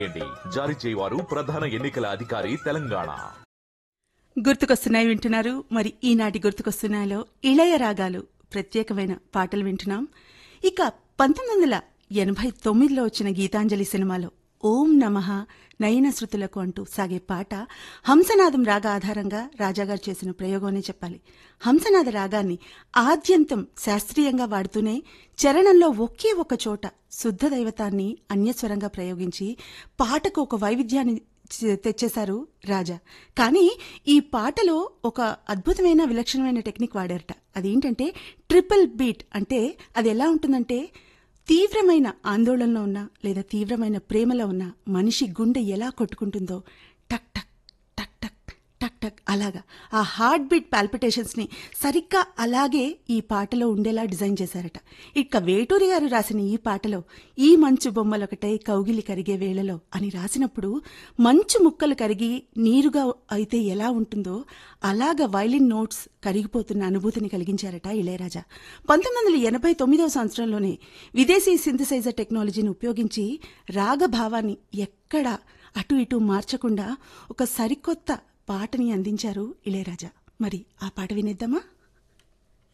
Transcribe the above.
ఏంటి? జారీ చేయవారు ప్రధాన ఎన్నికల అధికారి తెలంగాణ గుర్తుకొస్తున్నాయి వింటున్నారు మరి ఈనాటి గుర్తుకొస్తున్నాయిలో ఇళయ రాగాలు ప్రత్యేకమైన పాటలు వింటున్నాం ఇక పంతొమ్మిది వందల ఎనభై తొమ్మిదిలో వచ్చిన గీతాంజలి సినిమాలో ఓం నమః నయన శృతులకు అంటూ సాగే పాట హంసనాదం రాగ ఆధారంగా రాజాగారు చేసిన ప్రయోగం అనే చెప్పాలి హంసనాద రాగాన్ని ఆద్యంతం శాస్త్రీయంగా వాడుతూనే చరణంలో ఒకే ఒక చోట శుద్ధ దైవతాన్ని అన్యస్వరంగా ప్రయోగించి పాటకు ఒక వైవిధ్యాన్ని చే- తెచ్చేశారు రాజా కానీ ఈ పాటలో ఒక అద్భుతమైన విలక్షణమైన టెక్నిక్ వాడారట అదేంటంటే ట్రిపుల్ బీట్ అంటే అది ఎలా ఉంటుందంటే తీవ్రమైన ఆందోళనలో ఉన్న లేదా తీవ్రమైన ప్రేమలో ఉన్న మనిషి గుండె ఎలా కొట్టుకుంటుందో టక్ టక్ టక్ టక్ టక్ టక్ అలాగా ఆ హార్ట్ బీట్ పాల్పిటేషన్స్ ని సరిగ్గా అలాగే ఈ పాటలో ఉండేలా డిజైన్ చేశారట ఇక వేటూరి గారు రాసిన ఈ పాటలో ఈ మంచు బొమ్మలొకటై కౌగిలి కరిగే వేళలో అని రాసినప్పుడు మంచు ముక్కలు కరిగి నీరుగా అయితే ఎలా ఉంటుందో అలాగ వైలిన్ నోట్స్ కరిగిపోతున్న అనుభూతిని కలిగించారట ఇళయరాజా పంతొమ్మిది వందల ఎనభై తొమ్మిదవ సంవత్సరంలోనే విదేశీ సింథసైజర్ టెక్నాలజీని ఉపయోగించి రాగభావాన్ని ఎక్కడా అటు ఇటు మార్చకుండా ఒక సరికొత్త పాటని అందించారు ఇళయరాజా మరి ఆ పాట వినేద్దామా